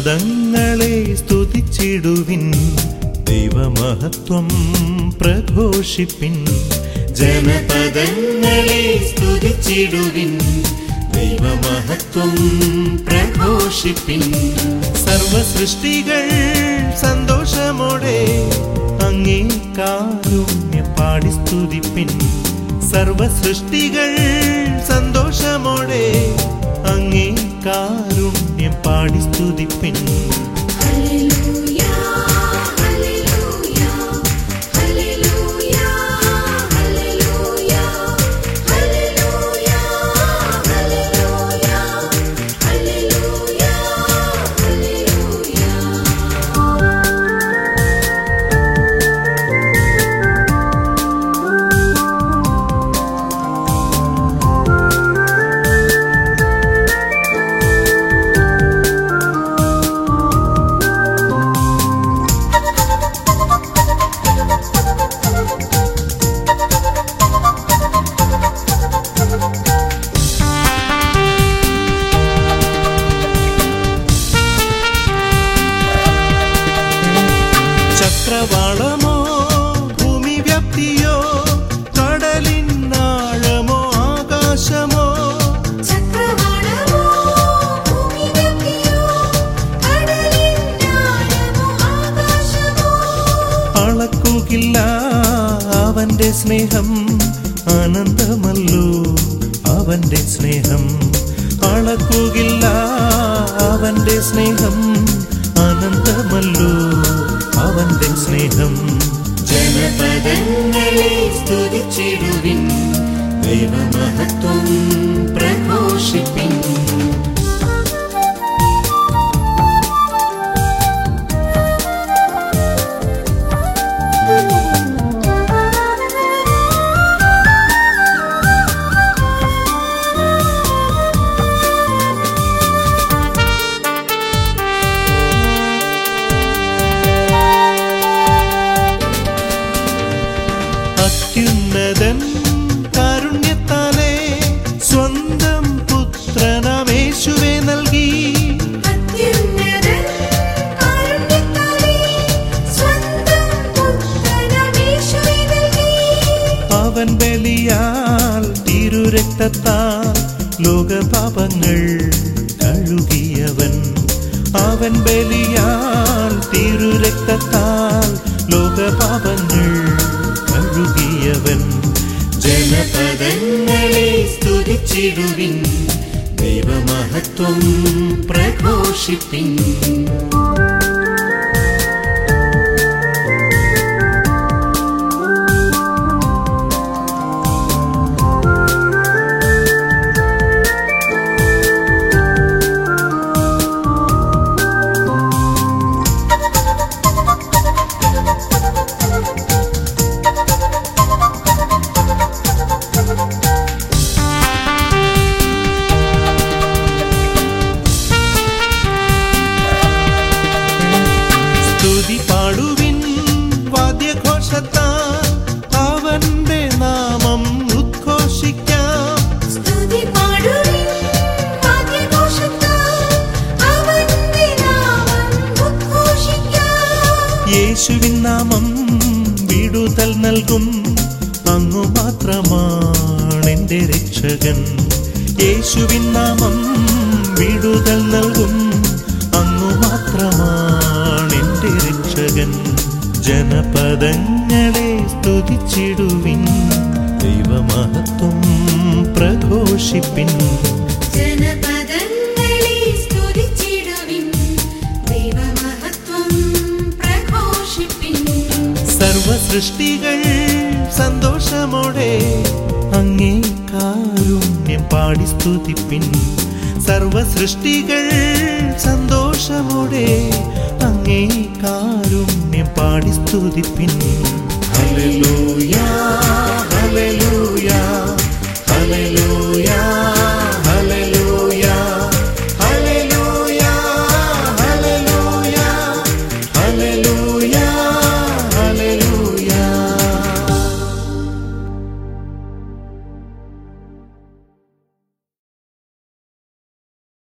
ജനപദങ്ങളെ സ്തുതിച്ചിടുവിൻ ദൈവമഹത്വം പ്രഘോഷിപ്പിൻ ജനപദങ്ങളെ സ്തുതിച്ചിടുവിൻ ദൈവമഹത്വം പ്രഘോഷിപ്പിൻ സർവസൃഷ്ടികൾ സന്തോഷമോടെ അങ്ങേ കാരുണ്യം പാടി സ്തുതിപ്പിൻ സർവസൃഷ്ടികൾ സന്തോഷമോടെ അങ്ങേ കാരുണ്യം പാടി സ്തുതിപ്പിൻ ഹല്ലേലൂയ ഹല്ലേലൂയ ഹല്ലേലൂയ ഹല്ലേലൂയ ഹല്ലേലൂയ ഹല്ലേലൂയ ഹല്ലേലൂയ ഹല്ലേലൂയ ചക്രവാളമോ ഭൂമി വ്യാപ്തിയോ കടലിനാഴമോ ആകാശമോ ചക്രവാളമോ ഭൂമിവ്യാപ്തിയോ കടലിനാഴമോ ആകാശമോ അളക്കുകില്ല അവന്റെ സ്നേഹം ആനന്ദമല്ലോ അവന്റെ സ്നേഹം അളക്കുകില്ല അവന്റെ സ്നേഹം ആനന്ദമല്ലോ അവന്റെ സ്നേഹം ജനപദങ്ങളെ സ്തുതിച്ചിടുവിൻ ദൈവമഹത്വം പ്രഘോഷിപ്പിൻ അത്യുന്നതൻ കാരുണ്യത്താലെ സ്വന്തം പുത്രനമേശുവെ നൽകി അത്യുന്നതൻ കാരുണ്യത്താലെ സ്വന്തം പുത്രനമേശുവെ നൽകി അവൻ ബലിയാൽ തിരുരക്തത്താൽ ലോകപാപങ്ങൾ കഴുകിയവൻ അവൻ ബലിയാൽ തിരുരക്തത്താൽ ലോകപാപങ്ങൾ കഴുകിയവൻ ജനപദങ്ങളെ സ്തുതിച്ചിടുവിൻ ദൈവമഹത്വം പ്രഘോഷിപ്പിൻ സ്തുതി പാടുവിൻ വാദ്യഘോഷത്താൽ അവന്റെ നാമം ഉദ്ഘോഷിക്കാം സ്തുതി പാടുവിൻ വാദ്യഘോഷത്താൽ അവന്റെ നാമം ഉദ്ഘോഷിക്കാം യേശുവിൻ നാമം വിടുതൽ നൽകും അങ്ങു മാത്രമാണ് എൻ്റെ രക്ഷകൻ യേശുവിൻ നാമം വിടുതൽ നൽകും അങ്ങു മാത്രമാണ് എൻ്റെ രക്ഷകൻ ജനപദങ്ങളെ സ്തുതിച്ചിടുവിൻ ദൈവമഹത്വം പ്രഘോഷിപ്പിൻ ജനപദങ്ങളെ സ്തുതിച്ചിടുവിൻ ദൈവമഹത്വം പ്രഘോഷിപ്പിൻ സർവസൃഷ്ടികൾ സന്തോഷമോടെ അങ്ങേ കാരുണ്യം പാടി സ്തുതിപ്പിൻ സർവസൃഷ്ടികൾ സന്തോഷമോടെ അങ്ങേ കാരുണ്യം പാടി സ്തുതിപ്പിൻ ഹല്ലേലൂയ ഹല്ലേലൂയ